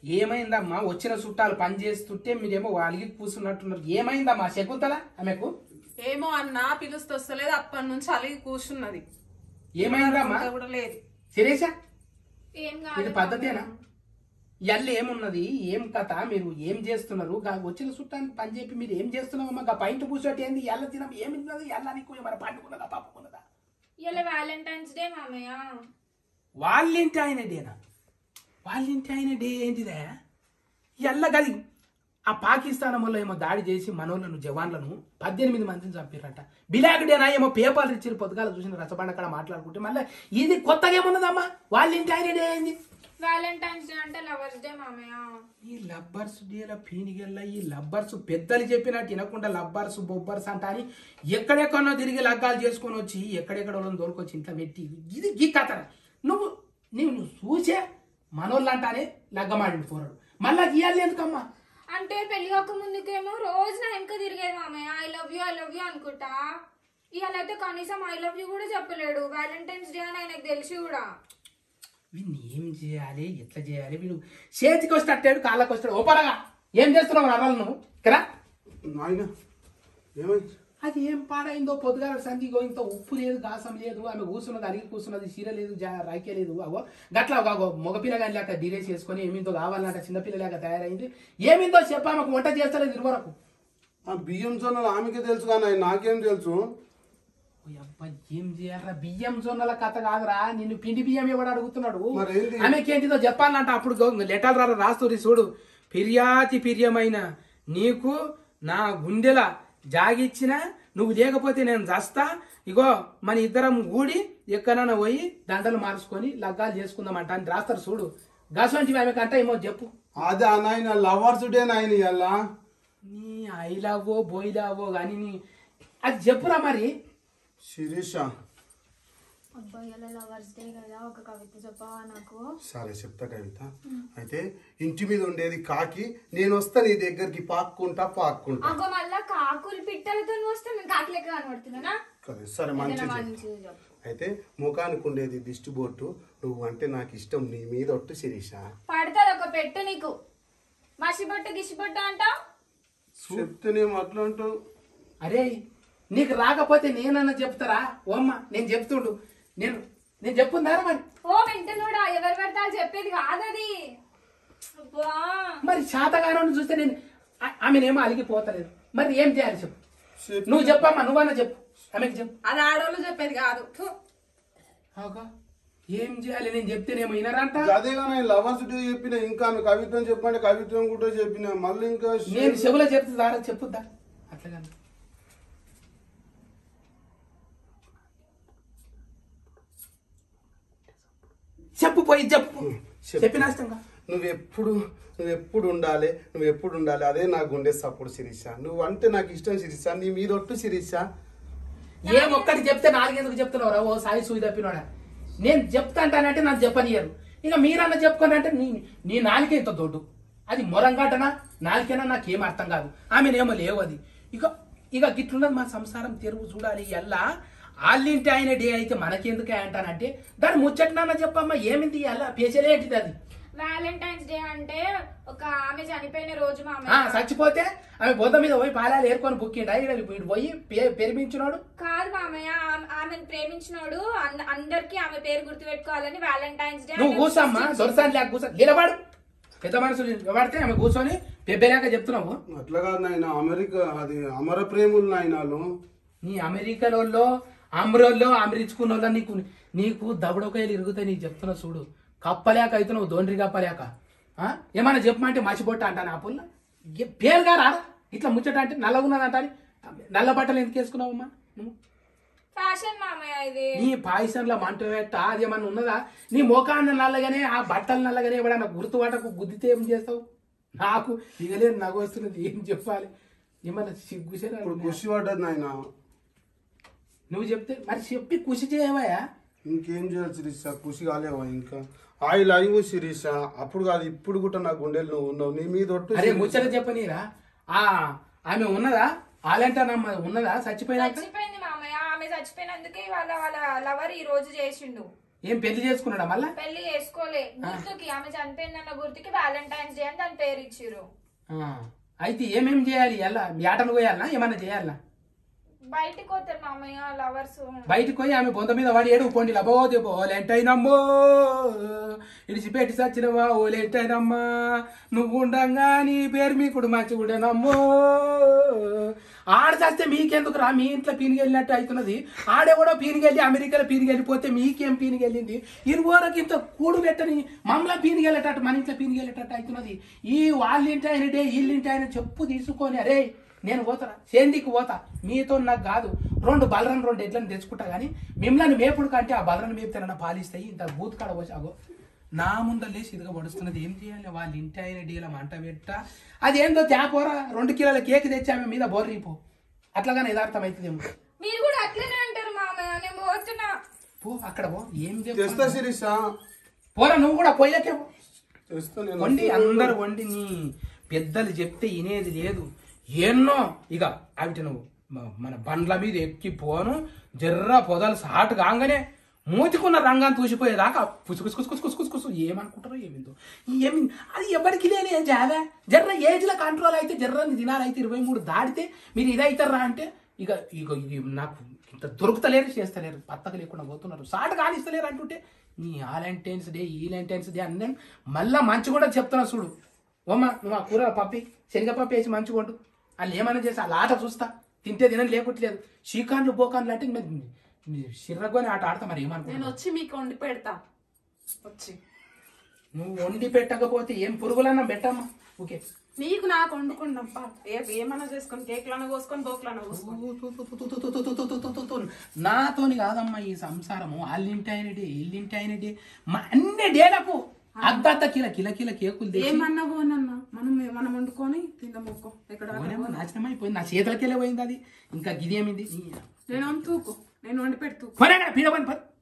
ఏమైందమ్మా వచ్చిన చుట్టాలు పని చేస్తుంటే మీరేమో అలిగి కూర్చున్నట్టున్నారు ఏమైందమ్మా శకుంతల ఆమెకు ఏమో అన్న పిలుస్తూ వస్తలేదు అప్పటి నుంచి అలిగి కూర్చున్నది ఏమైందమ్మా ఇంకా కూడా లేదు శిరీష ఏం ఇది కాదు పద్ధతేనా ఎల్ల ఏమున్నది ఏం కథ మీరు ఏం చేస్తున్నారు గా వచ్చిన చుట్టానికి పని చెప్పి మీరు ఏం చేస్తున్నారమ్మా గా పైంట్ కూర్చోటి ఏంది ఎల్ల తినం ఏమి ఉన్నది ఎల్ల నీకు ఏమైనా పండుకున్నదా పాపుకున్నదా ఇలా వ్యాలంటైన్స్ డే మామయ్య వాళ్ళింటి ఆయన డేనా వాళ్ళింటి ఆయన డే ఏంటిదే ఎల్ల గది ఆ పాకిస్తాన్ వల్ల ఏమో దాడి చేసి మనోళ్ళను జవాన్లను పద్దెనిమిది మందిని చంపారట బిలాక్ డేనా ఏమో పేపర్లు ఇచ్చిన పొద్దుగాల చూసిన రసబండ కాడ మాట్లాడుకుంటే మళ్ళీ ఇది కొత్తగా ఏమున్నదమ్మా వాళ్ళింటి ఆయన డే ఏంది వ్యాలంటైన్స్ డే అంటే లవర్స్ డే మామయ్య ఈ లబ్బర్స్ డేల పీనిగెల్ల ఈ లబ్బర్స్ పెద్దలు చెప్పినట్టు వినకుండా లబ్బర్స్ బొబ్బర్స్ అంట అని ఎక్కడెక్కడో తిరిగి లగ్గాలు చేసుకొని వచ్చి ఎక్కడెక్కడ వాళ్ళని దొరికొచ్చి ఇంట్లో పెట్టి ఇది ఈ కథ నువ్వు నువ్వు చూసే మనోళ్ళు అంటానే లగ్గమాడి పోరాడు మళ్ళా గీయాలి ఎందుకమ్మా అంటే పెళ్లి కాక ముందుకేమో రోజు నా వెనక తిరిగేది మామయ్య I love you I love you అనుకుంటా ఇవాళ అయితే కనీసం ఐ లవ్ యూ కూడా చెప్పలేడు వ్యాలంటైన్స్ డే అని ఆయనకు తెలిసి కూడా వీడిని ఏం చేయాలి ఎట్లా చేయాలి వీడు చేతికి వస్తాడు కాళ్ళకి వస్తాడు ఓపరగా ఏం చేస్తున్నావు నరాలు నువ్వు కదా నాయన ఏమైంది అది ఏం పాడైందో పొద్దుగాల సంధిగో ఇంత ఉప్పు లేదు గాసం లేదు ఆమె కూర్చున్నది అడిగి కూర్చున్నది చీర లేదు జా- రాయికే లేదు అగో గట్లా ఒక మగపిల్లగాని లేక డిలేస్ చేసుకొని ఏమిందో కావాలన్నట చిన్నపిల్లలాగా తయారైంది ఏమిందో చెప్పా ఆమెకు వంట చేస్తలేదు ఇరువరకు ఆ బియ్యం జొన్నలు ఆమెకే తెలుసు కానీ నాకేం తెలుసు ఓ అబ్బా ఏం చేయాలరా బియ్యం జొన్నల కథ కాదురా నిన్ను పిండి బియ్యం ఎవడు అడుగుతున్నాడు మరేంటి? ఆమెకేంటిదో చెప్పాలంట అప్పుడు గో- లెటర్ రా రాస్తుంది చూడు ఫిర్యాతి ఫిర్యమైన నీకు నా గుండెల జాగిచ్చిన నువ్వు లేకపోతే నేను చస్తా ఇగో మన ఇద్దరం కూడి ఎక్కడైనా పోయి దండలు మార్చుకొని లగ్గాలు చేసుకుందామంట అని రాస్తారు చూడు గసవంటి ఆమె కంట ఏమో చెప్పు అదే ఆ నాయన లవర్స్ డే నాయన ఇవాళ నీ ఐలావో బోయిలావో కానీ నీ అది చెప్పురా మరి శిరీష అబ్బాయి ఇలా లవర్స్ డే కదా ఒక కవిత చెప్పవా నాకు సరే చెప్తా కవిత అయితే ఇంటి మీద ఉండేది కాకి నేను వస్తా నీ దగ్గరికి పాక్కుంటా పాక్కుంటా అగో మళ్ళా కాకులు పిట్టలతో వస్తే మేము కాకులెక్క కనబడుతున్నానా కదా సరే మంచిగా చెప్పు. మంచిది చెప్పు అయితే ముఖానికి ఉండేది దిష్టి బొట్టు నువ్వు అంటే నాకు ఇష్టం నీ మీద ఒట్టు శిరీష పడుతుంది ఒక పెట్టు నీకు మసిబొట్టు గిసిబొట్టు అంటావు చెప్తేనేమో అట్లా అంటావు అరే నీకు రాకపోతే నేనన్నా చెప్తారా ఓ అమ్మ నేను చెప్తుండు నేను నేను చెప్పుందారా మరి ఓ వింటున్నాడా ఎవరు పెడతారు చెప్పేది కాదది అబ్బా. మరి శాతగానం చూస్తే నేను ఆ- ఆమెనేమో అలిగిపోతలేదు మరి ఏం చేయాలి చెప్పు చెప్పు. నువ్వు చెప్పమ్మా నువ్వన్నా చెప్పు ఆమెకి చెప్పు అది ఆడోళ్ళు చెప్పేది కాదు ఫు. ఆగా ఏం చేయాలి నేను చెప్తేనేమో వినరంట అదేగా నేను లవర్స్ డే చెప్పిన ఇంకా ఆమె కవిత్వం చెప్పండి కవిత్వం కూడా చెప్పిన మళ్ళీ ఇంకా నేను చెవులో చెప్తుందా చెప్పుద్దా అట్లాగా చెప్పు పోయి చెప్పు చెప్పు. చెప్పినాష్టంగా నువ్వు ఎప్పుడు నువ్వు ఎప్పుడు ఉండాలి నువ్వు ఎప్పుడు ఉండాలి అదే నా గుండె సప్పుడు శిరీష నువ్వు అంటే నాకు ఇష్టం శిరీష నీ మీద ఒట్టు శిరీష ఏం ఒక్కటి చెప్తే నాలుగెందుకు చెప్తున్నావురా ఓ సాయి సూయి తప్పినోడా నేను చెప్తా అంటానంటే నాకు చెప్పనియరు ఇక మీరన్నా చెప్పుకోండి అంటే నీ నీ నాలుకే ఇంత దొడ్డు అది మొరంగాటనా నాలుకేనా నాకేం అర్థం కాదు ఆమెనేమో లేవు అది ఇక ఇక గిట్లున్నది మా సంసారం తెరువు చూడాలి ఎల్లా వాళ్ళింటి ఆయన డే అయితే మనకెందుకే అంటానంటే దాని ముచ్చటనన్నా చెప్పమ్మా ఏమింది ఎలా పేసలేంటిది అది వ్యాలంటైన్స్ డే అంటే ఒక ఆమె చనిపోయిన రోజు మా ఆ, అమ్మ చచ్చిపోతే ఆమె బొద్ద మీద పోయి పాలాలు ఏరుకొని బుక్కిండా ఈడ వీడు పోయి పే- పెరిమించినోడు కాదు మామయ్య ఆమె- ఆమెను ప్రేమించినోడు అంద- అందరికీ ఆమె పేరు గుర్తుపెట్టుకోవాలని వ్యాలంటైన్స్ డే నువ్వు కూర్చోమ్మా దొరసాని లేక కూర్చో నిలబడు పెద్ద మనుషులు నిలబడితే ఆమె కూర్చొని పెబ్బేలాక చెప్తున్నావు అట్లా కాదు నాయన అమెరికా అది అమర ప్రేములు నాయనాలు నీ అమెరికాలో అమ్రోల్లో అమరించుకున్న వాళ్ళ నీకు నీకు దబడకాయలు ఇరుగుతాయి నీకు చెప్తున్నా చూడు కప్పలేక అవుతున్నావు దోండ్రి కప్పలేక ఆ? ఏమన్నా చెప్పమంటే మసిబొట్ట అంటాను ఆ పుల్ల ఏ- పేరుగా రా ఇట్లా ముచ్చట అంటే నల్లగున్నదంట అని నల్ల బట్టలు ఎందుకు వేసుకున్నావమ్మా నువ్వు ఫ్యాషన్ మామయ్య ఇది నీ పాయసంలో మంట పెట్ట అదేమన్నా ఉన్నదా నీ మోకాన్ని నల్లగానే ఆ బట్టలు నల్లగానే ఎవడన్నా గుర్తుపట్టకు గుద్దితే ఏం చేస్తావు నాకు ఇగలేదు నగ వస్తున్నది ఏం చెప్పాలి ఏమన్నా సిగ్గుసేనా ఇప్పుడు ఖుషి పడ్డది నాయన నువ్వు చెప్తే మరి చెప్పి కృషి చేయవయా ఇంకేం చేయాలి శిరీష ఖుషి కాలేవా ఇంకా ఐ లైవ్ శిరీష అప్పుడు కాదు ఇప్పుడు కూడా నా గుండెలు నువ్వు ఉన్నావు నీ మీద ఒట్టు అరే శిరీష. ముచ్చట చెప్పనీరా ఆ ఆమె ఉన్నదా ఆలంటానమ్మ ఉన్నదా చచ్చిపోయినాక చచ్చిపోయింది మామయ్య ఆమె చచ్చిపోయినందుకే వాళ్ళ వాళ్ళ లవర్ ఈ రోజు చేసిండు ఏం పెళ్లి చేసుకున్నాడా మళ్ళా పెళ్లి చేసుకోలే గుర్తుకి ఆమె చనిపోయిందన్న గుర్తుకి వ్యాలంటైన్స్ డే అని దాని పేరు ఇచ్చిర్రు ఆ, అయితే ఏమేం చేయాలి ఎలా యాటలు పోయాలనా ఏమన్నా చేయాలనా బయటికి పోతారు మామయ్య లవర్స్ బయటకు పోయి ఆమె బొంద మీద వాడి ఏడు పోండి లబో దేబో ఓలేంటైనమ్మో ఇడిచిపెట్టి సచ్చినవా ఓలేంటైనమ్మా నువ్వు ఉండంగా నీ పేరు మీ కుడు మంచి కూడానమ్మో ఆడ చేస్తే మీకెందుకు రా మీ ఇంట్లో పీనికెళ్ళినట్టు అవుతున్నది ఆడెవడో పీనికెళ్ళి అమెరికాలో పీనికెళ్ళిపోతే మీకేం పీనికెళ్ళింది ఇరువరకు ఇంత కూడు పెట్టని మమ్మల్ని పీనికెళ్ళేటట్టు మన ఇంట్లో పీనికెళ్ళేటట్టు అవుతున్నది ఈ వాళ్ళ ఇంటి ఆయన డే వీళ్ళ ఇంటి ఆయన చెప్పు తీసుకొని అరే నేను పోతారా సేందికి పోతా మీతో నాకు కాదు రెండు బలరన్ రెండు ఎడ్లను తెచ్చుకుంటా కానీ మిమ్మల్ని మేపుడు కంటే ఆ బలరన్ మేపుతానన్న పాలిస్తాయి ఇంత బూత్ కాడ పోసాగో నా ముందర లేచి ఇదిగా పడుస్తున్నది ఏం చేయాలి వాళ్ళ ఇంటి ఆయన డీల మంట పెట్ట అదేందో తేపోరా రెండు కిలోల కేక్ తెచ్చి ఆమె మీద బోర్రిపో అట్లాగానే యథార్థం అవుతుందేమో మీరు కూడా అట్లనే అంటారు మామయ్య నేను పోతున్నా పో అక్కడ పో ఏం తెస్తా చెప్తా శిరీష పోరా నువ్వు కూడా పోయాకే పో తెస్తా నేను వండి అందరు వండి నీ పెద్దలు చెప్తే వినేది లేదు ఎన్నో ఇక అవిటి నువ్వు మ- మన బండ్ల మీద ఎక్కి పోను జర్ర పొదలు సాటు కాగానే మూతికున్న రంగాన్ని తూసిపోయేదాకా పుసుకుసు కుసు కుసు కుసు కుసు ఏమనుకుంటారో ఏమిందో ఏమి అది ఎవరికి లేని జావే జర్ర ఏజ్లో కంట్రోల్ అయితే జర్రని దినాలైతే ఇరవై మూడు దాటితే మీరు ఇదైతారా అంటే ఇక ఇక ఇక నాకు ఇంత దొరుకుతలేరు చేస్తలేరు పత్తక లేకుండా పోతున్నారు సాటు కానిస్తలేరు అంటుంటే నీ ఆలెంటైన్స్ డే ఈ లెంటైన్స్ డే అన్నీ మళ్ళా మంచి కూడా చెప్తున్నా చూడు ఓమ్మ నువ్వు ఆ కూర పప్పి శనగపప్పు వేసి మంచిగా వండు వాళ్ళు ఏమైనా చేసి వాళ్ళ ఆట చూస్తా తింటే తినని లేకుంటలేదు షీకాన్లు బోకాన్లు అంటే సిర్రగోని ఆట ఆడతా మరి నేను ఏమనుకుంటున్నావు వచ్చి మీకు వండి పెడతా వచ్చి నువ్వు వండి పెట్టకపోతే ఏం పురుగులన్నా పెట్టమ్మా ఓకే నీకు నాకు వండుకుండప్ప ఏ ఏమన్నా చేసుకొని కేక్లన్నా కోసుకొని బోక్లన్నా కోసుకొని నాతోని కాదమ్మా ఈ సంసారము వాళ్ళింటి ఆయనడే వీళ్ళింటి ఆయనడే మా అన్ని డేలకు అద్దద్ద కిల కిల కిల కేకులు తెచ్చి ఏమన్నా పోనన్నా మనం మనం వండుకొని తిందాం ఒక్కో ఎక్కడ పోనేమో నాశనం అయిపోయింది నా చేతులకెళ్ళే పోయింది అది ఇంకా గిదేమింది నేను వండుతూకు నేను వండి పెడుతూ పని పీడపని పని